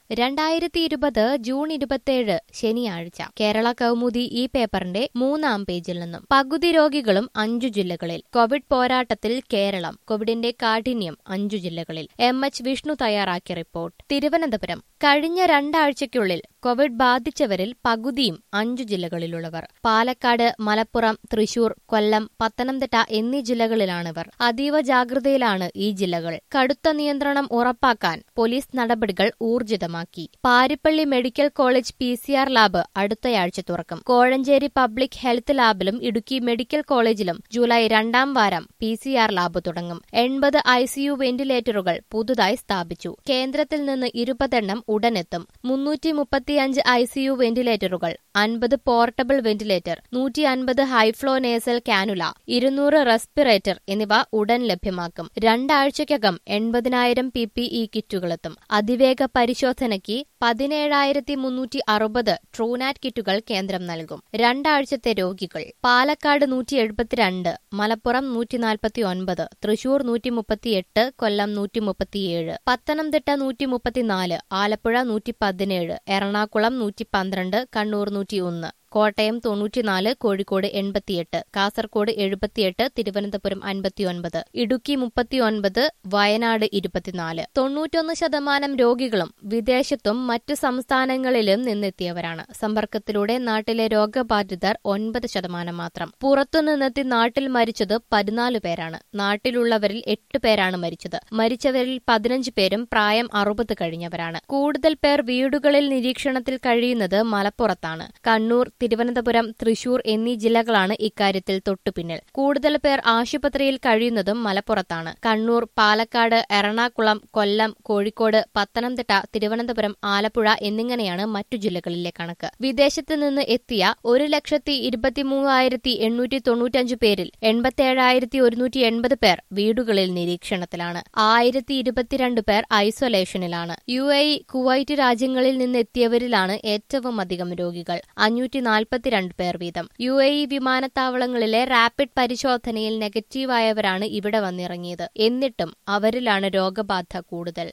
രണ്ടായിരത്തി ഇരുപത് ജൂൺ ഇരുപത്തിയേഴ് ശനിയാഴ്ച കേരള കൗമുദി ഈ പേപ്പറിന്റെ മൂന്നാം പേജിൽ നിന്നും പകുതി രോഗികളും അഞ്ചു ജില്ലകളിൽ കോവിഡ് പോരാട്ടത്തിൽ കേരളം കോവിഡിന്റെ കാഠിന്യം അഞ്ചു ജില്ലകളിൽ എം എച്ച് വിഷ്ണു തയ്യാറാക്കിയ റിപ്പോർട്ട് തിരുവനന്തപുരം കഴിഞ്ഞ രണ്ടാഴ്ചയ്ക്കുള്ളിൽ കോവിഡ് ബാധിച്ചവരിൽ പകുതിയും അഞ്ചു ജില്ലകളിലുള്ളവർ പാലക്കാട് മലപ്പുറം തൃശൂർ കൊല്ലം പത്തനംതിട്ട എന്നീ ജില്ലകളിലാണിവർ അതീവ ജാഗ്രതയിലാണ് ഈ ജില്ലകൾ കടുത്ത നിയന്ത്രണം ഉറപ്പാക്കാൻ പോലീസ് നടപടികൾ ഊർജിതമാക്കി Paripally medical college P C R lab അടുത്തയാഴ്ച തുറക്കും കോഴഞ്ചേരി പബ്ലിക് ഹെൽത്ത് ലാബിലും ഇടുക്കി മെഡിക്കൽ കോളേജിലും ജൂലൈ രണ്ടാം വാരം പി സി ആർ ലാബ് തുടങ്ങും എൺപത് ഐ സി യു വെന്റിലേറ്ററുകൾ പുതുതായി സ്ഥാപിച്ചു കേന്ദ്രത്തിൽ നിന്ന് ഇരുപതെണ്ണം ഉടനെത്തും മുന്നൂറ്റി മുപ്പത്തിയഞ്ച് ഐ സി യു വെന്റിലേറ്ററുകൾ അൻപത് പോർട്ടബിൾ വെന്റിലേറ്റർ നൂറ്റി അൻപത് ഹൈഫ്ലോ നേസൽ കാനുല ഇരുന്നൂറ് റെസ്പിറേറ്റർ എന്നിവ ഉടൻ ലഭ്യമാക്കും രണ്ടാഴ്ചയ്ക്കകം എൺപതിനായിരം പി പി ഇ കിറ്റുകളെത്തും അതിവേഗ പരിശോധനയ്ക്ക് പതിനേഴായിരത്തി മുന്നൂറ്റി അറുപത് ട്രൂനാറ്റ് കിറ്റുകൾ കേന്ദ്രം നൽകും രണ്ടാഴ്ചത്തെ രോഗികൾ പാലക്കാട് നൂറ്റി എഴുപത്തിരണ്ട് മലപ്പുറം നൂറ്റി നാൽപ്പത്തി ഒൻപത് തൃശൂർ നൂറ്റി മുപ്പത്തിയെട്ട് കൊല്ലം നൂറ്റി മുപ്പത്തിയേഴ് പത്തനംതിട്ട നൂറ്റി മുപ്പത്തിനാല് ആലപ്പുഴ നൂറ്റി പതിനേഴ് എറണാകുളം നൂറ്റി പന്ത്രണ്ട് കണ്ണൂർ നൂറ്റി ഒന്ന് കോട്ടയം തൊണ്ണൂറ്റിനാല് കോഴിക്കോട് എൺപത്തിയെട്ട് കാസർകോട് എഴുപത്തിയെട്ട് തിരുവനന്തപുരം അൻപത്തിയൊൻപത് ഇടുക്കി മുപ്പത്തിയൊൻപത് വയനാട് ഇരുപത്തിനാല് തൊണ്ണൂറ്റൊന്ന് ശതമാനം രോഗികളും വിദേശത്തും മറ്റു സംസ്ഥാനങ്ങളിലും നിന്നെത്തിയവരാണ് സമ്പർക്കത്തിലൂടെ നാട്ടിലെ രോഗബാധിതർ ഒൻപത് ശതമാനം മാത്രം പുറത്തുനിന്നെത്തി നാട്ടിൽ മരിച്ചത് പതിനാല് പേരാണ് നാട്ടിലുള്ളവരിൽ എട്ട് പേരാണ് മരിച്ചത് മരിച്ചവരിൽ പതിനഞ്ച് പേരും പ്രായം അറുപത് കഴിഞ്ഞവരാണ് കൂടുതൽ പേർ വീടുകളിൽ നിരീക്ഷണത്തിൽ കഴിയുന്നത് മലപ്പുറത്താണ് കണ്ണൂർ തിരുവനന്തപുരം തൃശൂർ എന്നീ ജില്ലകളാണ് ഇക്കാര്യത്തിൽ തൊട്ടുപിന്നിൽ കൂടുതൽ പേർ ആശുപത്രിയിൽ കഴിയുന്നതും മലപ്പുറത്താണ് കണ്ണൂർ പാലക്കാട് എറണാകുളം കൊല്ലം കോഴിക്കോട് പത്തനംതിട്ട തിരുവനന്തപുരം ആലപ്പുഴ എന്നിങ്ങനെയാണ് മറ്റു ജില്ലകളിലെ കണക്ക് വിദേശത്ത് നിന്ന് എത്തിയ ഒരു ലക്ഷത്തി ഇരുപത്തിമൂവായിരത്തി എണ്ണൂറ്റി തൊണ്ണൂറ്റഞ്ച് പേരിൽ എൺപത്തിയേഴായിരത്തി ഒരുന്നൂറ്റി എൺപത് പേർ വീടുകളിൽ നിരീക്ഷണത്തിലാണ് ആയിരത്തി ഇരുപത്തിരണ്ട് പേർ ഐസൊലേഷനിലാണ് യു എ ഇ കുവൈറ്റ് രാജ്യങ്ങളിൽ നിന്നെത്തിയവരിലാണ് ഏറ്റവും അധികം രോഗികൾ അഞ്ഞൂറ്റി നാൽപ്പത്തിരണ്ട് പേർ വീതം യു എ ഇ വിമാനത്താവളങ്ങളിലെ റാപ്പിഡ് പരിശോധനയിൽ നെഗറ്റീവായവരാണ് ഇവിടെ വന്നിറങ്ങിയത് എന്നിട്ടും അവരിലാണ് രോഗബാധ കൂടുതൽ